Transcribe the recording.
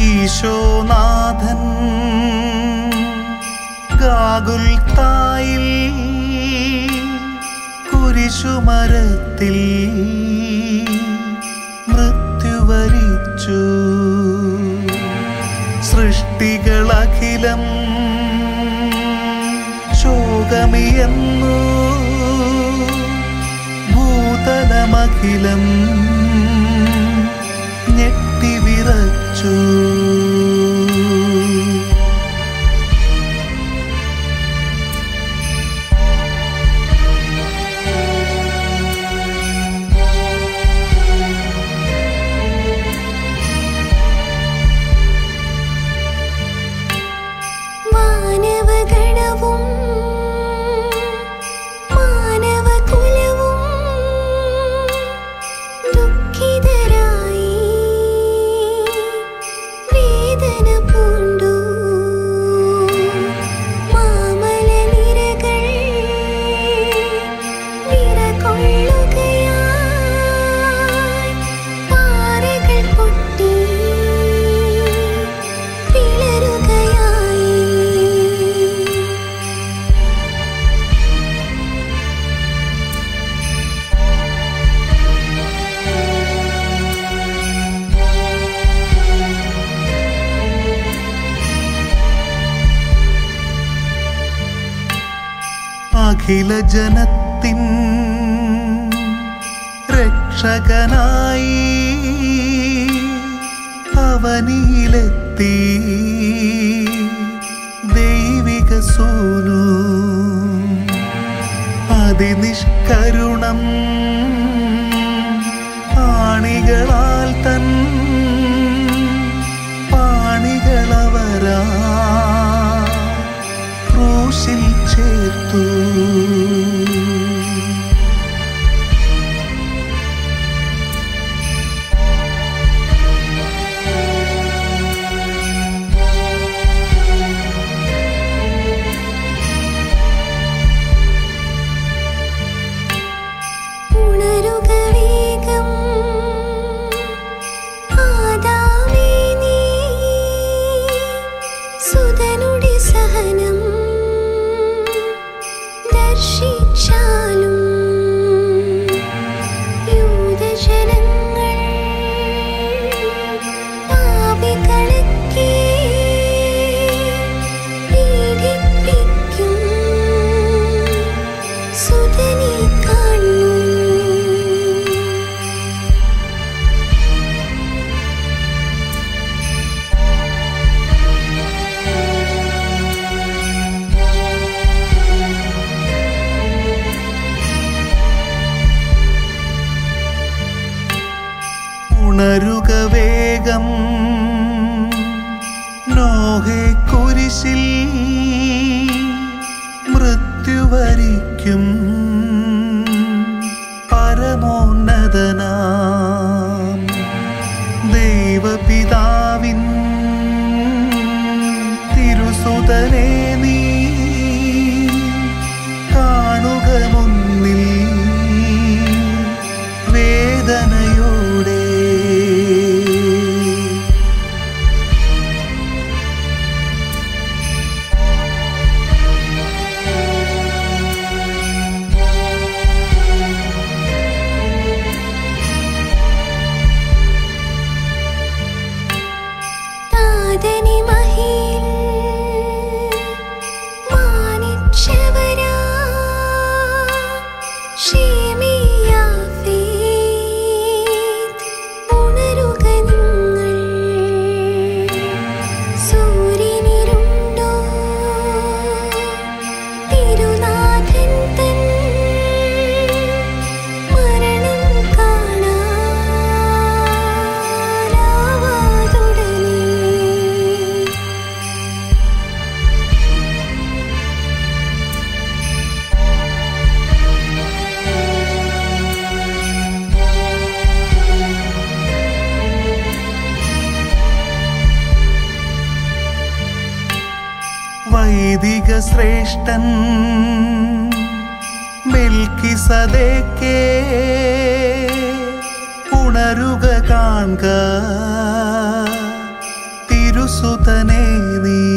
ഈശോനാഥൻ ഗാഗുൽത്തായിൽ കുരിശുമരത്തിൽ മൃത്യുവരിച്ചു സൃഷ്ടികളഖിലം ശോകമിയെന്നു ഭൂതലമഖിലം ഞെട്ടിവിറച്ചു മാനവഗണവും മാനവകുലവും ദുഃഖിതരായി വേദന പൂണ്ടു മാമലനിരകൾ നിറകൊള്ളുകയായി പാറകൾ പൊട്ടി പിളരുകയായി അഖില ജനത്തിൻ രക്ഷകനായി അവനിയിലെത്തി ദൈവിക സൂനു അതിനിഷ്കരുണം ആണികളാൽ തൻ പാണികളവരാ ക്രൂശിൽ ചേർത്തു ഉണരുക വേഗം ആദാമേ നീ സുതനുടെ സഹനം ദർശിച്ചാലും യൂദജനങ്ങൾ പാപികളൊക്കെ പീഡിപ്പിക്കും സുതനെ കാണൂ ഉണരുക വേഗം നോഹെ കുരിശിൽ മൃത്യുവരിക്കും പരമോന്നതനാം ദൈവപിതാവിൻ തിരുസുതനെ നീ കാണുക മുന്നിൽ വേദനയോടെ താതനി മഹിയിൽ മാനിച്ചവരാ ഷേമിയാഫേത്ത് ഉണരുക നിങ്ങൾ സൂര്യനിരുണ്ടോ തിരുനാഥൻ തൻ മരണം കാണാനാവാതുടനെ വൈദിക ശ്രേഷ്ഠൻ മെൽക്കിസദേക്കേ ഉണരുക കാൺക തീ സുതനേ നീ